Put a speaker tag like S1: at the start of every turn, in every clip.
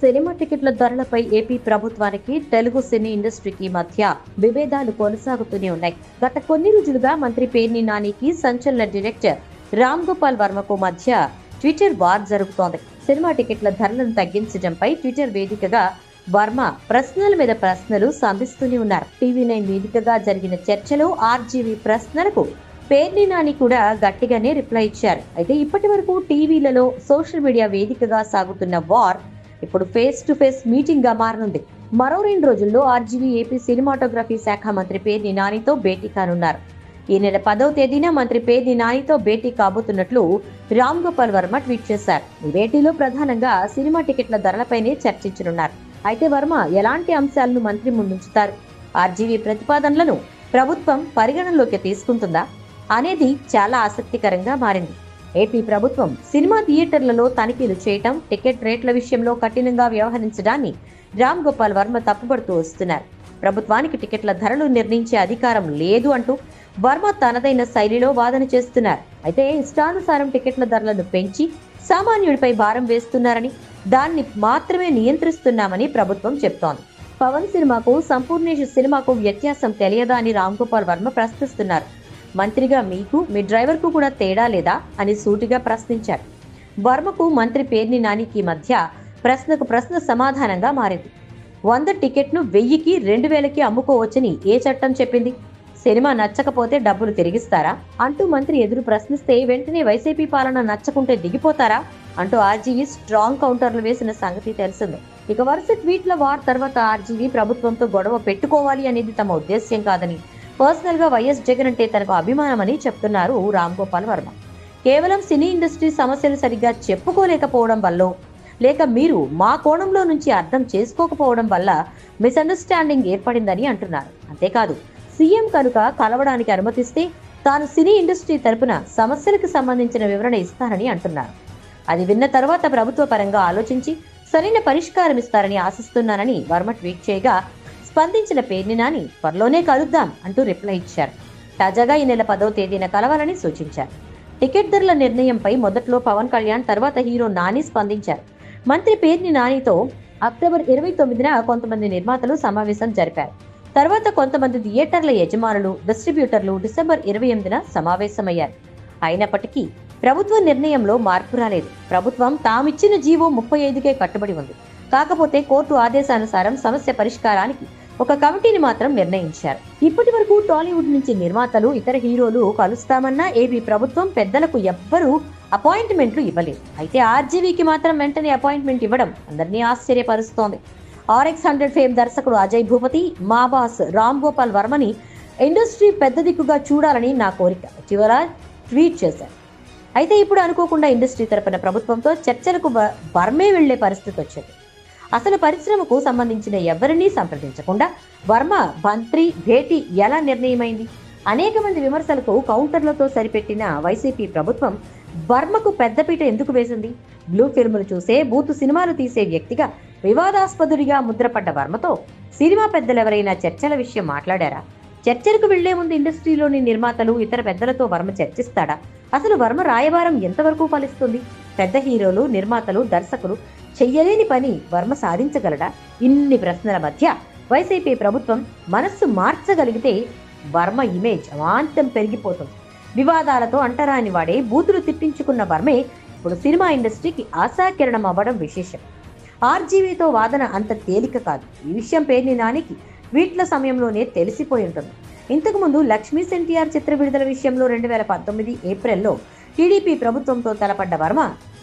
S1: cinema టికెట్ల ధరలపై AP ప్రభుత్వానికి తెలుగు సినీ ఇండస్ట్రీకి మధ్య విభేదాలు కొనసాగుతూనే ఉన్నాయి గత కొన్ని రోజులుగా మంత్రి పేర్ని నానికి సంచలన డైరెక్టర్ రామ్ గోపాల్ వర్మకు మధ్య ట్విట్టర్ వార్ జరుగుతోంది సినిమా టికెట్ల ధరలను తగ్గించడంపై ట్విట్టర్ వేదికగా వర్మ ప్రశ్నల మీద ప్రశ్నలు సంధిస్తూనే ఉన్నారు టీవీ నైన్ వేదికగా జరిగిన చర్చలో ఆర్జీవీ ప్రశ్నలకు పేర్ని నాని కూడా గట్టిగానే రిప్లై ఇచ్చారు అయితే ఇప్పటి వరకు టీవీలలో సోషల్ మీడియా వేదికగా సాగుతున్న వార్ ఇప్పుడు ఫేస్ టు ఫేస్ మీటింగ్ గా మారనుంది మరో రెండు రోజుల్లో ఆర్జీవీ ఏపీ సినిమాటోగ్రఫీ శాఖ మంత్రి పేర్ని నానితో భేటీ కానున్నారు ఈ నెల పదవ తేదీన మంత్రి పేర్ని నానితో భేటీ కాబోతున్నట్లు రామ్ గోపాల్ వర్మ ట్వీట్ చేశారు ఈ భేటీలో ప్రధానంగా సినిమా టికెట్ల ధరలపైనే చర్చించనున్నారు అయితే వర్మ ఎలాంటి అంశాలను మంత్రి ముందుంచుతారు ఆర్జీవీ ప్రతిపాదనలను ప్రభుత్వం పరిగణనలోకి తీసుకుంటుందా అనేది చాలా ఆసక్తికరంగా మారింది ఏపీ ప్రభుత్వం సినిమా థియేటర్లలో తనిఖీలు చేయటం టికెట్ రేట్ల విషయంలో కఠినంగా వ్యవహరించడాన్ని రామ్ గోపాల్ వర్మ తప్పుపడుతూ వస్తున్నారు ప్రభుత్వానికి టికెట్ల ధరలు నిర్ణయించే అధికారం లేదు అంటూ వర్మ తనదైన శైలిలో వాదన చేస్తున్నారు అయితే ఇష్టానుసారం టికెట్ల ధరలను పెంచి సామాన్యుడిపై భారం వేస్తున్నారని దాన్ని మాత్రమే నియంత్రిస్తున్నామని ప్రభుత్వం చెప్తోంది పవన్ సినిమాకు సంపూర్ణేష్ సినిమాకు వ్యత్యాసం తెలియదా అని రామ్ గోపాల్ వర్మ ప్రశ్నిస్తున్నారు మంత్రిగా మీకు మీ డ్రైవర్కు కూడా తేడా లేదా అని సూటిగా ప్రశ్నించారు వర్మకు మంత్రి పేర్ని నానికి మధ్య ప్రశ్నకు ప్రశ్న సమాధానంగా మారింది వంద టికెట్ను వెయ్యికి రెండు వేలకి అమ్ముకోవచ్చని ఏ చట్టం చెప్పింది సినిమా నచ్చకపోతే డబ్బులు తిరిగిస్తారా అంటూ మంత్రి ఎదురు ప్రశ్నిస్తే వెంటనే వైసీపీ పాలన నచ్చకుంటే దిగిపోతారా అంటూ ఆర్జీవీ స్ట్రాంగ్ కౌంటర్లు వేసిన సంగతి తెలిసిందే ఇక వరుస ట్వీట్ల వార్ తర్వాత ఆర్జీవీ ప్రభుత్వంతో గొడవ పెట్టుకోవాలి అనేది తమ ఉద్దేశ్యం కాదని పర్సనల్ గా వైఎస్ జగన్ అంటే తనకు అభిమానమని చెప్తున్నారు రామ్ గోపాల్ వర్మ కేవలం సినీ ఇండస్ట్రీ సమస్యలు సరిగ్గా చెప్పుకోలేకపోవడం వల్ల లేక మీరు మా కోణంలో నుంచి అర్థం చేసుకోకపోవడం వల్ల మిస్అండర్స్టాండింగ్ ఏర్పడిందని అంటున్నారు అంతేకాదు సీఎం కనుక కలవడానికి అనుమతిస్తే తాను సినీ ఇండస్ట్రీ తరపున సమస్యలకు సంబంధించిన వివరణ ఇస్తానని అంటున్నారు అది విన్న తర్వాత ప్రభుత్వ పరంగా ఆలోచించి సరైన పరిష్కారం ఇస్తారని ఆశిస్తున్నానని వర్మ ట్వీట్ చేయగా స్పందించిన పేర్ని నాని త్వరలోనే కలుద్దాం అంటూ రిప్లై ఇచ్చారు తాజాగా ఈ నెల పదవ తేదీన కలవాలని సూచించారు టికెట్ ధరల నిర్ణయంపై మొదట్లో పవన్ కళ్యాణ్ తర్వాత హీరో నాని స్పందించారు మంత్రి పేర్ని నానితో అక్టోబర్ ఇరవై తొమ్మిదిన కొంతమంది నిర్మాతలు సమావేశం జరిపారు తర్వాత కొంతమంది థియేటర్ల యజమానులు డిస్ట్రిబ్యూటర్లు డిసెంబర్ ఇరవై ఎనిమిదిన సమావేశమయ్యారు అయినప్పటికీ ప్రభుత్వ నిర్ణయంలో మార్పు రాలేదు ప్రభుత్వం తామిచ్చిన జీవో ముప్పై ఐదుకే కట్టుబడి ఉంది కాకపోతే కోర్టు ఆదేశానుసారం సమస్య పరిష్కారానికి ఒక కమిటీని మాత్రం నిర్ణయించారు ఇప్పటి వరకు టాలీవుడ్ నుంచి నిర్మాతలు ఇతర హీరోలు కలుస్తామన్నా ఏపీ ప్రభుత్వం పెద్దలకు ఎవ్వరూ అపాయింట్మెంట్లు ఇవ్వలేదు అయితే ఆర్జీవీకి మాత్రం వెంటనే అపాయింట్మెంట్ ఇవ్వడం అందరినీ ఆశ్చర్యపరుస్తోంది ఆర్ఎక్స్ హండ్రెడ్ ఫేమ్ దర్శకుడు అజయ్ భూపతి మా బాస్ రామ్ గోపాల్ వర్మని ఇండస్ట్రీ పెద్ద దిక్కుగా చూడాలని నా కోరిక చివర ట్వీట్ చేశారు అయితే ఇప్పుడు అనుకోకుండా ఇండస్ట్రీ తరపున ప్రభుత్వంతో చర్చలకు వ- వర్మే వెళ్లే పరిస్థితి వచ్చింది అసలు పరిశ్రమకు సంబంధించిన ఎవరినీ సంప్రదించకుండా వర్మ మంత్రి భేటీ ఎలా నిర్ణయమైంది అనేక మంది విమర్శలకు కౌంటర్లతో సరిపెట్టిన వైసీపీ ప్రభుత్వం వర్మకు పెద్దపీట ఎందుకు వేసింది బ్లూ ఫిల్ములు చూసే బూతు సినిమాలు తీసే వ్యక్తిగా వివాదాస్పదుడిగా ముద్రపడ్డ వర్మతో సినిమా పెద్దలెవరైనా చర్చల విషయం మాట్లాడారా చర్చలకు వెళ్లే ముందు ఇండస్ట్రీలోని నిర్మాతలు ఇతర పెద్దలతో వర్మ చర్చిస్తాడా అసలు వర్మ రాయబారం ఎంతవరకు ఫలిస్తుంది పెద్ద హీరోలు నిర్మాతలు దర్శకులు చెయ్యలేని పని వర్మ సాధించగలడా ఇన్ని ప్రశ్నల మధ్య వైసీపీ ప్రభుత్వం మనస్సు మార్చగలిగితే వర్మ ఇమేజ్ అమాంతం పెరిగిపోతుంది వివాదాలతో అంటరాని వాడే బూతులు తిప్పించుకున్న వర్మే ఇప్పుడు సినిమా ఇండస్ట్రీకి ఆశాకిరణం అవ్వడం విశేషం ఆర్జీవీతో వాదన అంత తేలిక కాదు ఈ విషయం పేర్ని నానికి ట్వీట్ల సమయంలోనే తెలిసిపోయి ఉంటుంది ఇంతకుముందు లక్ష్మీ ఎన్టీఆర్ చిత్ర విడుదల విషయంలో రెండు వేల పంతొమ్మిది ఏప్రిల్లో టీడీపీ ప్రభుత్వంతో తలపడ్డ వర్మ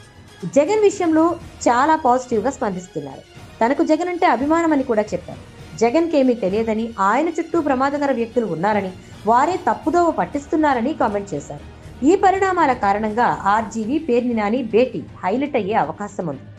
S1: జగన్ విషయంలో చాలా పాజిటివ్గా స్పందిస్తున్నారు తనకు జగన్ అంటే అభిమానమని కూడా చెప్పారు జగన్కి ఏమీ తెలియదని ఆయన చుట్టూ ప్రమాదకర వ్యక్తులు ఉన్నారని వారే తప్పుదోవ పట్టిస్తున్నారని కామెంట్ చేశారు ఈ పరిణామాల కారణంగా ఆర్జీవీ పేర్ని నాని భేటీ హైలైట్ అయ్యే అవకాశం ఉంది